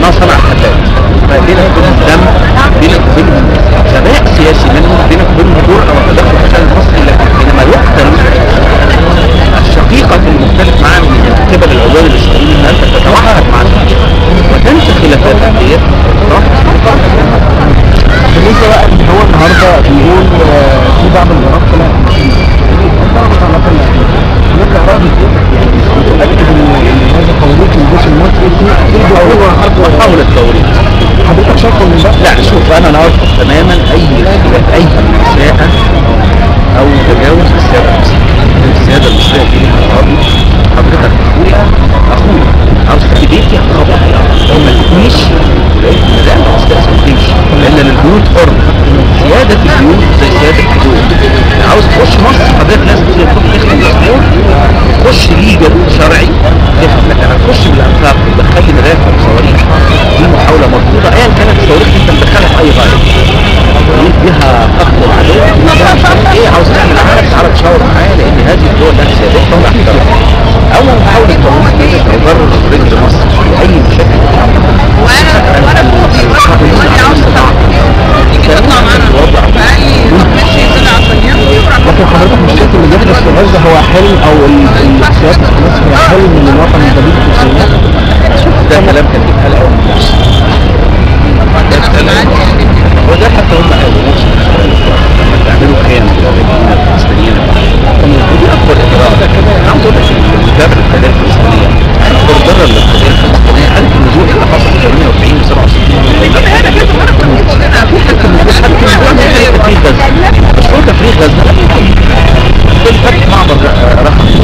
لانها صنع الحداد فبينك وبينهم دم بينك وبينهم غباء سياسي منهم بينك وبينهم جرأة وتدخل في الشأن المصري لكن حينما يقتل الشقيقة المختلف معاه من قبل العدوان الإسرائيلي فأنت تتوحد مع الشقيقة وتنسى خلافاتك ديت راح بالنسبه بقى ان هو النهارده بيقول آه، في بعض الجرائم طلعت ضربت على مثلا هناك راي يعني متاكد ان إن هذا توريط الجيش المصري في ايده او هو حرب محاولة توريط حضرتك شايفه ان ده لا شوف انا لا ارفض تماما اي اي اساءة او تجاوز للسيادة المصرية السيادة المصرية في الأراضي حضرتك اخويا اخويا عاوز تخلي بيتي هتخبط لو ما تبنيش لقيت ان ده ما تستأذنتيش لان للبيوت حر سيادة البيوت زي سيادة الحدود عاوز تخش مصر حضرتك لازم تروح تخلي الاسبوع تخش ليجل شرعي تفهم لكن هتخش بالانفاق وتدخلي مدافع وصواريخ دي محاولة مرفوضة ايا كانت الصواريخ دي انت مدخلها في اي غاية دي فيها فخر العدو فيها مش عارف ايه عاوز تعمل عمل تعالى تشاور معايا لان هذه الدول لها سيادتها ونحترمها او محاولة توريط نجد او ضرر رجل مصر في اي مشاكل وانا وانا فوقي وانا فوقي عاوز اطلع يطلع معانا فقال لي طب ماشي طلع عشان يمضي وراح لكن حضرتك مش شايف ان بيحدث في غزه هو حلم او ال- السياسه في مصر هي حلم من الوطن الجديد في التسعينات ده كلام كان بيتقال اول ما جه. ده كلام وده حتى هم قالوا نفس الكلام لما تعملوا خيام لللاجئين الفلسطينيين ودي اكبر اجراء عاوز اقول لك ان الجبر القضيه الفلسطينيه اكبر ضرر للقضيه الفلسطينيه قالت النزوح اللي حصل في 48 و 67 بس هو تفريغ غزه بالفتح معبر رفح